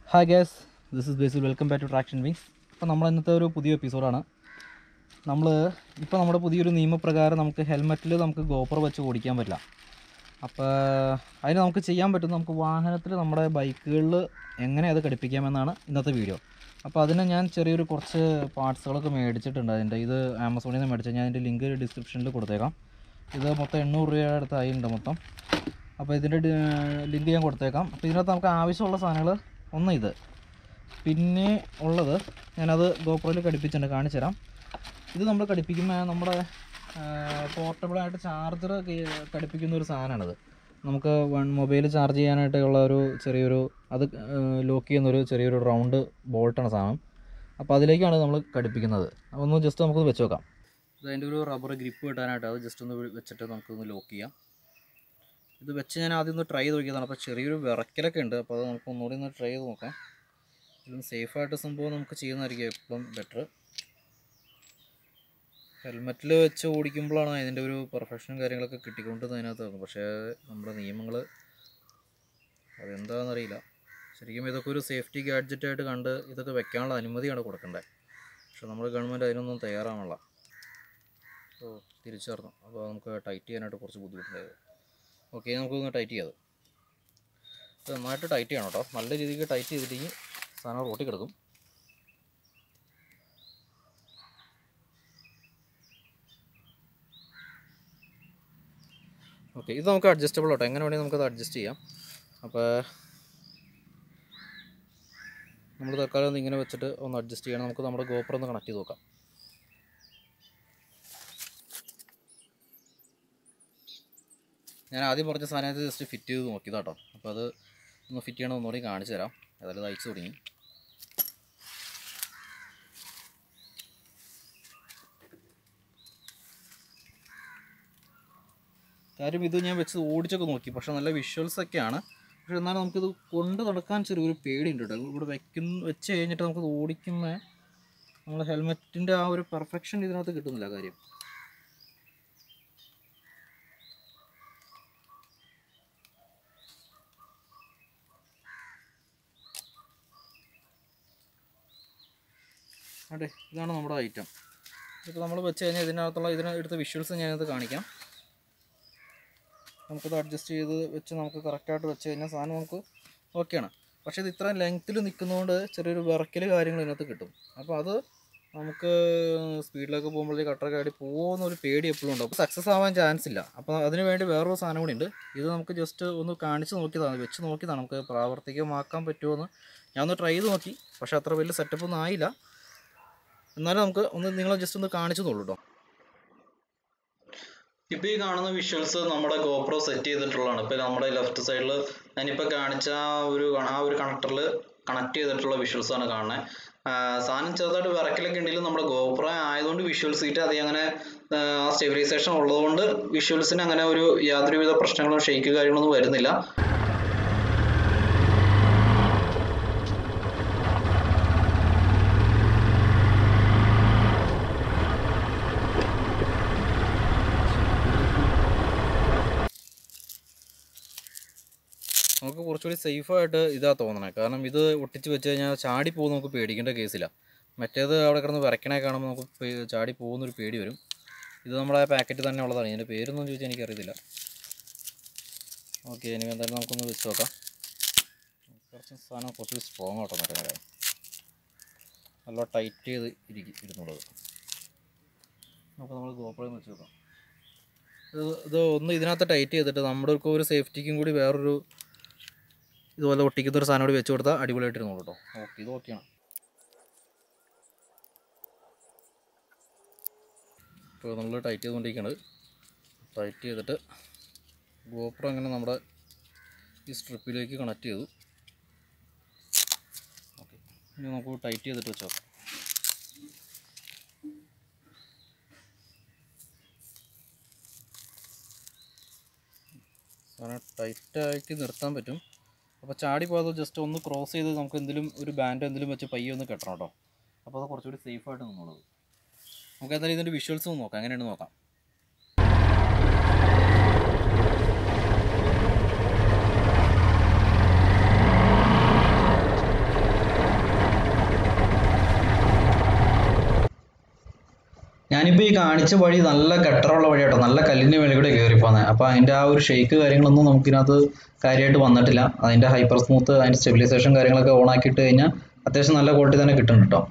hi guys this is Basil welcome back to Traction Wings അപ്പോൾ നമ്മൾ ഇന്നത്തെ ഒരു പുതിയ എപ്പിസോഡാണ് നമ്മൾ ഇപ്പോൾ നമ്മുടെ പുതിയൊരു നിയമപ്രകാരം നമുക്ക് ഹെൽമെറ്റിൽ നമുക്ക് ഗോപ്പർ വെച്ച് ഓടിക്കാൻ പറ്റില്ല അപ്പോൾ അതിന് നമുക്ക് ചെയ്യാൻ പറ്റും നമുക്ക് വാഹനത്തിൽ നമ്മുടെ ബൈക്കുകളിൽ എങ്ങനെ അത് ഘടിപ്പിക്കാമെന്നാണ് ഇന്നത്തെ വീഡിയോ അപ്പോൾ അതിന് ഞാൻ ചെറിയൊരു കുറച്ച് പാർട്സുകളൊക്കെ മേടിച്ചിട്ടുണ്ട് അതിൻ്റെ ഇത് ആമസോണിൽ നിന്ന് മേടിച്ചത് ഞാൻ അതിൻ്റെ ലിങ്ക് ഡിസ്ക്രിപ്ഷനിൽ കൊടുത്തേക്കാം ഇത് മൊത്തം എണ്ണൂറ് രൂപയുടെ അടുത്തായിട്ടുണ്ട് മൊത്തം അപ്പോൾ ഇതിൻ്റെ ലിങ്ക് ഞാൻ കൊടുത്തേക്കാം അപ്പോൾ ഇതിനകത്ത് നമുക്ക് ആവശ്യമുള്ള സാധനങ്ങൾ ഒന്ന് ഇത് പിന്നെ ഉള്ളത് ഞാനത് ഗോപ്രോയിൽ ഘടിപ്പിച്ചിട്ടുണ്ട് കാണിച്ചു തരാം ഇത് നമ്മൾ ഘടിപ്പിക്കുമ്പോൾ നമ്മുടെ പോർട്ടബിളായിട്ട് ചാർജർ ഘടിപ്പിക്കുന്ന ഒരു സാധനമാണിത് നമുക്ക് വൺ മൊബൈൽ ചാർജ് ചെയ്യാനായിട്ടുള്ള ഒരു ചെറിയൊരു അത് ലോക്ക് ചെയ്യുന്നൊരു ചെറിയൊരു റൗണ്ട് ബോൾട്ടാണ് സാധനം അപ്പോൾ അതിലേക്കാണ് നമ്മൾ ഘടിപ്പിക്കുന്നത് ഒന്ന് ജസ്റ്റ് നമുക്ക് വെച്ച് നോക്കാം ഇത് അതിൻ്റെ ഒരു റബ്ബർ ഗ്രിപ്പ് കിട്ടാനായിട്ട് അത് ജസ്റ്റ് ഒന്ന് വെച്ചിട്ട് നമുക്കൊന്ന് ലോക്ക് ചെയ്യാം ഇത് വെച്ച് ഞാൻ ആദ്യം ഒന്ന് ട്രൈ ചെയ്ത് നോക്കിയതാണ് അപ്പോൾ ചെറിയൊരു വിറക്കലൊക്കെ ഉണ്ട് അപ്പോൾ അത് നമുക്ക് ഒന്നുകൂടി ഒന്ന് ട്രൈ ചെയ്ത് നോക്കാം ഇതിലും സേഫായിട്ട് സംഭവം നമുക്ക് ചെയ്യുന്നതായിരിക്കും എപ്പോഴും ബെറ്റർ ഹെൽമെറ്റിൽ വെച്ച് ഓടിക്കുമ്പോഴാണ് അതിൻ്റെ ഒരു പെർഫെക്ഷനും കാര്യങ്ങളൊക്കെ കിട്ടിക്കൊണ്ടത് അതിനകത്ത് പക്ഷേ നമ്മുടെ നിയമങ്ങൾ അതെന്താണെന്നറിയില്ല ശരിക്കും ഇതൊക്കെ ഒരു സേഫ്റ്റി ഗാഡ്ജറ്റായിട്ട് കണ്ട് ഇതൊക്കെ വെക്കാനുള്ള അനുമതിയാണ് കൊടുക്കേണ്ടത് പക്ഷെ നമ്മുടെ ഗവൺമെൻറ് അതിനൊന്നും തയ്യാറാവണില്ല അപ്പോൾ തിരിച്ചറിഞ്ഞു അപ്പോൾ നമുക്ക് ടൈറ്റ് ചെയ്യാനായിട്ട് കുറച്ച് ബുദ്ധിമുട്ടുണ്ടായത് ഓക്കെ നമുക്കൊന്ന് ടൈറ്റ് ചെയ്യാം ഇത് നന്നായിട്ട് ടൈറ്റ് ചെയ്യണം കേട്ടോ നല്ല രീതിക്ക് ടൈറ്റ് ചെയ്തിട്ടെങ്കിൽ സാധനം റോട്ടിൽ കിടക്കും ഓക്കെ ഇത് നമുക്ക് അഡ്ജസ്റ്റബിൾ കേട്ടോ എങ്ങനെ വേണമെങ്കിൽ നമുക്കത് അഡ്ജസ്റ്റ് ചെയ്യാം അപ്പോൾ നമ്മൾ തൽക്കാലം ഒന്ന് ഇങ്ങനെ വെച്ചിട്ട് ഒന്ന് അഡ്ജസ്റ്റ് ചെയ്യണം നമുക്ക് നമ്മുടെ ഗോപ്പർ ഒന്ന് കണക്ട് ചെയ്ത് നോക്കാം ഞാൻ ആദ്യം പറഞ്ഞ സാധനത്ത് ജസ്റ്റ് ഫിറ്റ് ചെയ്ത് നോക്കിയതാട്ടോ അപ്പോൾ അത് ഒന്ന് ഫിറ്റ് ചെയ്യണം ഒന്നുകൂടി കാണിച്ചു തരാം ഏതായാലും അയച്ചു തുടങ്ങി കാര്യം ഇത് ഞാൻ വെച്ച് ഓടിച്ചൊക്കെ നോക്കി പക്ഷെ നല്ല വിഷ്വൽസ് ഒക്കെയാണ് പക്ഷെ എന്നാലും നമുക്കിത് കൊണ്ട് നടക്കാൻ ചെറിയൊരു പേടിയുണ്ട് കേട്ടോ ഇവിടെ വെക്കുന്ന വെച്ച് കഴിഞ്ഞിട്ട് നമുക്കത് ഓടിക്കുമ്പോൾ നമ്മൾ ഹെൽമെറ്റിൻ്റെ ആ ഒരു പെർഫെക്ഷൻ ഇതിനകത്ത് കിട്ടുന്നില്ല കാര്യം അതെ ഇതാണ് നമ്മുടെ ഐറ്റം ഇപ്പോൾ നമ്മൾ വെച്ച് കഴിഞ്ഞാൽ ഇതിനകത്തുള്ള ഇതിന് എടുത്ത വിഷ്വൽസ് ഞാനിത് കാണിക്കാം നമുക്കത് അഡ്ജസ്റ്റ് ചെയ്ത് വെച്ച് നമുക്ക് കറക്റ്റായിട്ട് വെച്ച് കഴിഞ്ഞാൽ സാധനം നമുക്ക് ഓക്കെയാണ് പക്ഷേ ഇത് ഇത്ര ലെങ്ത്തിൽ നിൽക്കുന്നതുകൊണ്ട് ചെറിയൊരു വിറക്കൽ കാര്യങ്ങൾ ഇതിനകത്ത് കിട്ടും അപ്പോൾ അത് നമുക്ക് സ്പീഡിലൊക്കെ പോകുമ്പോഴത്തേക്ക് കട്ടറൊക്കെ ആയിട്ട് പോകുന്ന ഒരു പേടി എപ്പോഴും ഉണ്ടാവും സക്സസ് ആവാൻ ചാൻസ് ഇല്ല അപ്പോൾ അതിന് വേണ്ടി വേറൊരു സാധനം കൂടി ഉണ്ട് ഇത് നമുക്ക് ജസ്റ്റ് ഒന്ന് കാണിച്ച് നോക്കിയതാണ് വെച്ച് നോക്കിയതാണ് നമുക്ക് പ്രാവർത്തികമാക്കാൻ പറ്റുമോ എന്ന് ഞാൻ ഒന്ന് ട്രൈ ചെയ്ത് നോക്കി പക്ഷേ അത്ര വലിയ സെറ്റപ്പ് ഒന്നും ആയില്ല എന്നാലും നമുക്ക് ഒന്ന് നിങ്ങളെ ജസ്റ്റ് ഒന്ന് കാണിച്ചു നോളൂ കേട്ടോ ഇപ്പൊ ഈ കാണുന്ന വിഷ്വൽസ് നമ്മുടെ ഗോപ്രോ സെറ്റ് ചെയ്തിട്ടുള്ളതാണ് ഇപ്പൊ നമ്മുടെ ലെഫ്റ്റ് സൈഡിൽ ഞാനിപ്പോ കാണിച്ച ആ ഒരു ആ ഒരു കണക്ടറിൽ കണക്ട് ചെയ്തിട്ടുള്ള വിഷ്വൽസ് ആണ് കാണുന്നത് സാധനം ചെറുതായിട്ട് വിറക്കലൊക്കെ ഉണ്ടെങ്കിലും നമ്മുടെ ഗോപ്രോ ആയതുകൊണ്ട് വിഷ്വൽസ് കിട്ടി അത് അങ്ങനെ ആ സ്റ്റെബിലൈസേഷൻ ഉള്ളതുകൊണ്ട് വിഷ്വൽസിന് അങ്ങനെ ഒരു യാതൊരുവിധ പ്രശ്നങ്ങളും ഷെയ്ക്ക് കാര്യങ്ങളൊന്നും വരുന്നില്ല നമുക്ക് കുറച്ചുകൂടി സേഫായിട്ട് ഇതാ തോന്നണേ കാരണം ഇത് ഒട്ടിച്ച് വെച്ച് കഴിഞ്ഞാൽ ചാടി പോകുന്ന നമുക്ക് പേടിക്കേണ്ട കേസില്ല മറ്റേത് അവിടെ കിടന്ന് വിറക്കണേ കാണുമ്പോൾ നമുക്ക് പേ- ചാടി പോകുന്നൊരു പേടി വരും ഇത് നമ്മുടെ പാക്കറ്റ് തന്നെ ഉള്ളതാണ് ഇതിൻ്റെ പേരൊന്നും ചോദിച്ചാൽ എനിക്കറിയത്തില്ല ഓക്കെ ഇനി എന്തായാലും നമുക്കൊന്ന് വെച്ച് നോക്കാം കുറച്ച് സാധനം കുറച്ച് സ്ട്രോങ് ആട്ടോ മറ്റേ നല്ല ടൈറ്റ് ചെയ്ത് ഇരിക്കും ഇരുന്നുള്ളത് നമുക്ക് നമ്മൾ ഗോപ്രോയിൽ വെച്ച് നോക്കാം ഇത് ഇത് ഒന്ന് ഇതിനകത്ത് ടൈറ്റ് ചെയ്തിട്ട് നമ്മുടെ ഒക്കെ ഒരു സേഫ്റ്റിക്കും കൂടി വേറൊരു ഇതുപോലെ ഒട്ടിക്കുന്ന ഒരു സാധനം കൂടി വെച്ച് കൊടുത്താൽ അടിപൊളിയായിട്ട് ഇരുന്നോളൂ കേട്ടോ ഓക്കെ ഇത് ഓക്കെയാണ് ഇപ്പോൾ നമ്മൾ ടൈറ്റ് ചെയ്തുകൊണ്ടിരിക്കുകയാണ് ടൈറ്റ് ചെയ്തിട്ട് ഗോപ്രോ അങ്ങനെ നമ്മുടെ ഈ സ്ട്രിപ്പിലേക്ക് കണക്ട് ചെയ്തു ഓക്കെ ഇനി നമുക്ക് ടൈറ്റ് ചെയ്തിട്ട് വെച്ചോ സാധനം ടൈറ്റാക്കി നിർത്താൻ പറ്റും അപ്പോൾ ചാടി പോകാതെ ജസ്റ്റ് ഒന്ന് ക്രോസ് ചെയ്ത് നമുക്ക് എന്തെങ്കിലും ഒരു ബാൻഡ് എന്തെങ്കിലും വെച്ച് പയ്യെ ഒന്ന് കെട്ടണം കേട്ടോ അപ്പോൾ അത് കുറച്ചുകൂടി സേഫായിട്ട് നിന്നുള്ളത് നമുക്ക് എന്തായാലും ഇതിൻ്റെ വിഷ്വൽസ് ഒന്ന് നോക്കാം എങ്ങനെയാണ് നോക്കാം ഞാനിപ്പോൾ ഈ കാണിച്ച വഴി നല്ല ഗട്ടറുള്ള വഴി കേട്ടോ നല്ല കല്ലിൻ്റെ മേളിൽ കൂടെ കയറി പോകുന്നത് അപ്പോൾ അതിൻ്റെ ആ ഒരു ഷേക്ക് കാര്യങ്ങളൊന്നും നമുക്കിതിനകത്ത് കാര്യമായിട്ട് വന്നിട്ടില്ല അതിൻ്റെ ഹൈപ്പർ സ്മൂത്ത് അതിൻ്റെ സ്റ്റെബിലൈസേഷൻ കാര്യങ്ങളൊക്കെ ഓൺ ആക്കിയിട്ട് കഴിഞ്ഞാൽ അത്യാവശ്യം നല്ല ക്വാളിറ്റി തന്നെ കിട്ടുന്നുണ്ട് കേട്ടോ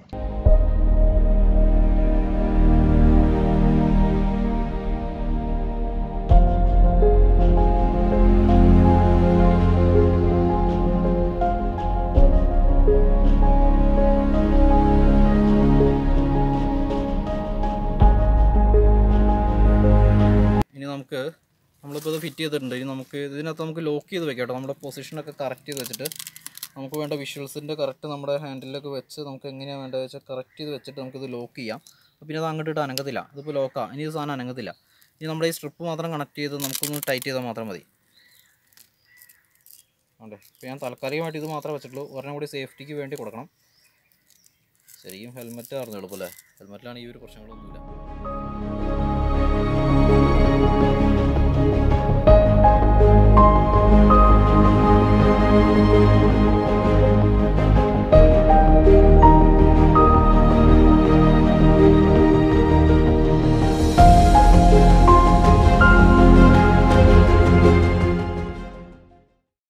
ഇനി നമുക്ക് നമ്മളിപ്പോൾ ഇത് ഫിറ്റ് ചെയ്തിട്ടുണ്ട് ഇനി നമുക്ക് ഇതിനകത്ത് നമുക്ക് ലോക്ക് ചെയ്ത് വെക്കാം കേട്ടോ നമ്മുടെ പൊസിഷനൊക്കെ കറക്റ്റ് ചെയ്ത് വെച്ചിട്ട് നമുക്ക് വേണ്ട വിഷ്വൽസിൻ്റെ കറക്റ്റ് നമ്മുടെ ഹാൻഡിലൊക്കെ വെച്ച് നമുക്ക് എങ്ങനെയാണ് വേണ്ടത് വെച്ചാൽ കറക്റ്റ് ചെയ്ത് വെച്ചിട്ട് നമുക്കിത് ലോക്ക് ചെയ്യാം അപ്പോൾ പിന്നെ അത് അങ്ങോട്ട് ഇട്ട് അനങ്ങത്തില്ല ഇതിപ്പോൾ ലോക്കാണ് ഇനി ഇത് സാധനം അനങ്ങത്തില്ല ഇനി നമ്മുടെ ഈ സ്ട്രിപ്പ് മാത്രം കണക്ട് ചെയ്ത് നമുക്കൊന്ന് ടൈറ്റ് ചെയ്താൽ മാത്രം മതി അതെ ഇപ്പോൾ ഞാൻ താൽക്കാലികമായിട്ട് ഇത് മാത്രമേ വെച്ചിട്ടുള്ളൂ ഒരെണ്ണം കൂടി സേഫ്റ്റിക്ക് വേണ്ടി കൊടുക്കണം ശരിക്കും ഹെൽമെറ്റ് അറിഞ്ഞു എളുപ്പമല്ലേ ഹെൽമെറ്റിലാണ് ഈ ഒരു പ്രശ്നങ്ങളൊന്നുമില്ല